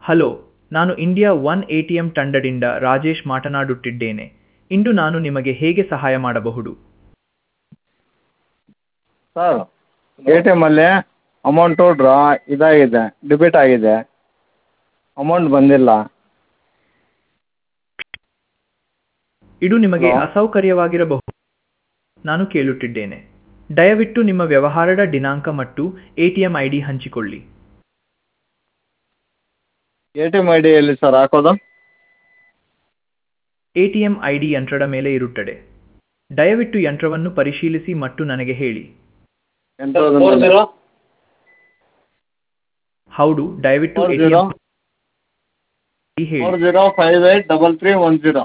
Hello ನಾನು India one A T M ತಂಡದಿಂದ ರಾಜೇಶ್ ಮಾತನಾಡುತ್ತಿದ್ದೇನೆ ಇಂದು ನಾನು ನಿಮಗೆ ಹೇಗೆ ಸಹಾಯ ಮಾಡಬಹುದು ಸರ್ ಎ ಟಿ ಎಮ್ಮಲ್ಲಿ ಅಮೌಂಟು ಡ್ರಾ ಇದಾಗಿದೆ ಡೆಬಿಟ್ ಆಗಿದೆ ಅಮೌಂಟ್ ಬಂದಿಲ್ಲ ಇದು ನಿಮಗೆ ಹಲೋ? ಅಸೌಕರ್ಯವಾಗಿರಬಹುದು ನಾನು ಕೇಳುತ್ತಿದ್ದೇನೆ ದಯವಿಟ್ಟು ನಿಮ್ಮ ವ್ಯವಹಾರದ ದಿನಾಂಕ ಮತ್ತು A T M I D ಹಂಚಿಕೊಳ್ಳಿ A T M I D ಎಲ್ಲಿ ಸರ್ ಹಾಕೋದು A T M I D ಯಂತ್ರದ ಮೇಲೆ ಇರುತ್ತದೆ ದಯವಿಟ್ಟು ಯಂತ್ರವನ್ನು ಪರಿಶೀಲಿಸಿ ಮತ್ತು ನನಗೆ ಹೇಳಿ ಯಂತ್ರದ ಫೋರ್ ಮೇಲೆ ಜೀರೋ ಹೌದು ದಯವಿಟ್ಟು four A T zero M ಹೇಳಿ four zero five eight double three one zero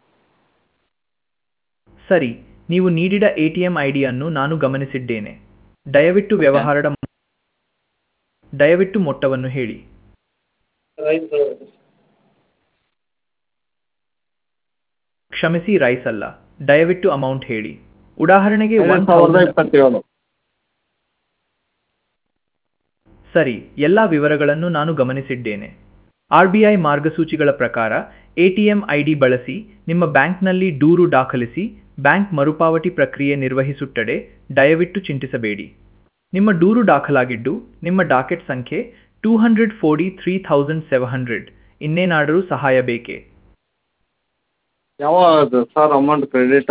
ಸರಿ ನೀವು ನೀಡಿದ ಎ ಟಿ ಎಂ ಐ ಡಿಯನ್ನು ನಾನು ಗಮನಿಸಿದ್ದೇನೆ ದಯವಿಟ್ಟು ವ್ಯವಹಾರದ ದಯವಿಟ್ಟು ಮೊತ್ತವನ್ನು ಹೇಳಿ ರೈಟ್ ಕ್ಷಮಿಸಿ ರೈಸ್ ಅಲ್ಲ ದಯವಿಟ್ಟು ಅಮೌಂಟ್ ಹೇಳಿ ಉದಾಹರಣೆಗೆ ಐದು ಒನ್ ಸಾವಿರದ ಇಪ್ಪತ್ತೇಳು ಸರಿ ಎಲ್ಲ ವಿವರಗಳನ್ನು ನಾನು ಗಮನಿಸಿದ್ದೇನೆ ಆರ್ ಬಿ ಐ ಮಾರ್ಗಸೂಚಿಗಳ ಪ್ರಕಾರ ಎಟಿಎಂ ಐಡಿ ಬಳಸಿ ನಿಮ್ಮ ಬ್ಯಾಂಕ್ನಲ್ಲಿ ದೂರು ದಾಖಲಿಸಿ ಬ್ಯಾಂಕ್ ಮರುಪಾವತಿ ಪ್ರಕ್ರಿಯೆ ನಿರ್ವಹಿಸುತ್ತದೆ ದಯವಿಟ್ಟು ಚಿಂತಿಸಬೇಡಿ ನಿಮ್ಮ ದೂರು ದಾಖಲಾಗಿದ್ದು ನಿಮ್ಮ ಡಾಕೆಟ್ ಸಂಖ್ಯೆ two hundred forty three thousand seven hundred ಇನ್ನೇನಾದರೂ ಸಹಾಯ ಬೇಕೇ ಯಾವಾಗ ಸರ್ ಅಮೌಂಟ್ ಕ್ರೆಡಿಟು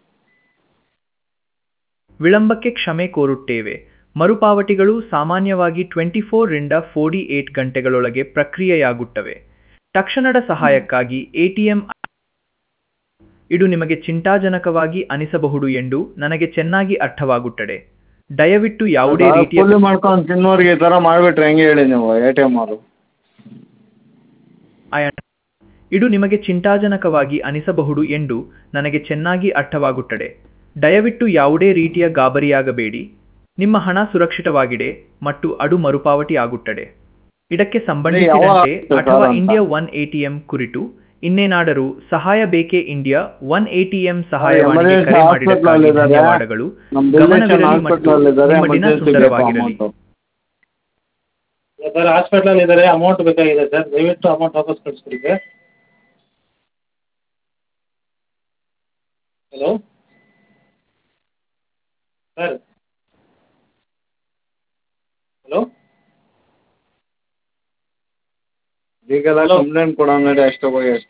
ವಿಳಂಬಕ್ಕೆ ಕ್ಷಮೆ ಕೋರುತ್ತೇವೆ ಮರುಪಾವತಿಗಳು ಸಾಮಾನ್ಯವಾಗಿ ಟ್ವೆಂಟಿ ಫೋರ್ರಿಂದ ಫೋರ್ಟಿ ಏಟ್ ಗಂಟೆಗಳೊಳಗೆ ಪ್ರಕ್ರಿಯೆಯಾಗುತ್ತವೆ ತಕ್ಷಣದ ಸಹಾಯಕ್ಕಾಗಿ ಎಟಿಎಂ ಇದು ನಿಮಗೆ ಚಿಂತಾಜನಕವಾಗಿ ಅನಿಸಬಹುದು ಎಂದು ನನಗೆ ಚೆನ್ನಾಗಿ ಅರ್ಥವಾಗುತ್ತದೆ ದಯವಿಟ್ಟು ಯಾವುದೇ ರೀತಿಯ ಕೂಲಿ ಮಾಡ್ಕೊಂಡು ತಿನ್ನೋರಿಗೆ ಈ ಥರ ಮಾಡಿಬಿಟ್ರೆ ಹೆಂಗೆ ಹೇಳಿ ನೀವು ಎ ಟಿ ಎಮ್ ಅವರು I- ಇದು ನಿಮಗೆ ಚಿಂತಾಜನಕವಾಗಿ ಅನಿಸಬಹುದು ಎಂದು ನನಗೆ ಚೆನ್ನಾಗಿ ಅರ್ಥವಾಗುತ್ತದೆ ದಯವಿಟ್ಟು ಯಾವುದೇ ರೀತಿಯ ಗಾಬರಿಯಾಗಬೇಡಿ ನಿಮ್ಮ ಹಣ ಸುರಕ್ಷಿತವಾಗಿದೆ ಮತ್ತು ಅದು ಮರುಪಾವತಿ ಆಗುತ್ತದೆ ಇದಕ್ಕೆ ಸಂಬಂಧಿಸಿದಂತೆ ಯಾವಾಗ ಅಥವಾ ಅಂತ? ಇಂಡಿಯಾ ಒನ್ ಎಟಿಎಂ ಕುರಿತು ಇನ್ನೇನಾದರೂ ಸಹಾಯ ಬೇಕೇ ಇಂಡಿಯಾ ಒನ್ ಎಟಿಎಂ ಸಹಾಯವಾಣಿಗೆ ಎಮರ್ಜೆನ್ಸಿ ಕರೆ ಮಾಡಿದ್ದಕ್ಕಾಗಿ ಹಾಸ್ಪಿಟ್ಲಲ್ಲಿದ್ದಾರೆ ಧನ್ಯವಾದಗಳು ನಮ್ಮ ಬಿಲ್ಡೇಶನ್ ಗಮನವಿರಲಿ ಮತ್ತು ಹಾಸ್ಪಿಟ್ಲಲ್ಲಿದ್ದಾರೆ ನಿಮ್ಮ ದಿನ ಎಮರ್ಜೆನ್ಸಿ ಬೇಕು ಸುಂದರವಾಗಿರಲಿ ಅಮೌಂಟು ಸರ್ ಹಾಸ್ಪಿಟ್ಲಲ್ಲಿ ಇದ್ದಾರೆ ಅಮೌಂಟ್ ಬೇಕಾಗಿದೆ ಸರ್ ದಯವಿಟ್ಟು ಅಮೌಂಟ್ ವಾಪಸ್ ಕಳಿಸ್ಕೊಡಿ ಸರ್ ಹಲೋ ಸರ್ ಹಲೋ ಈಗೆಲ್ಲ Hello? ಕಂಪ್ಲೇಂಟ್ ಕೊಡೋಣ ನಡಿ ಅಷ್ಟು ಹೋಗಿ ಅಷ್ಟು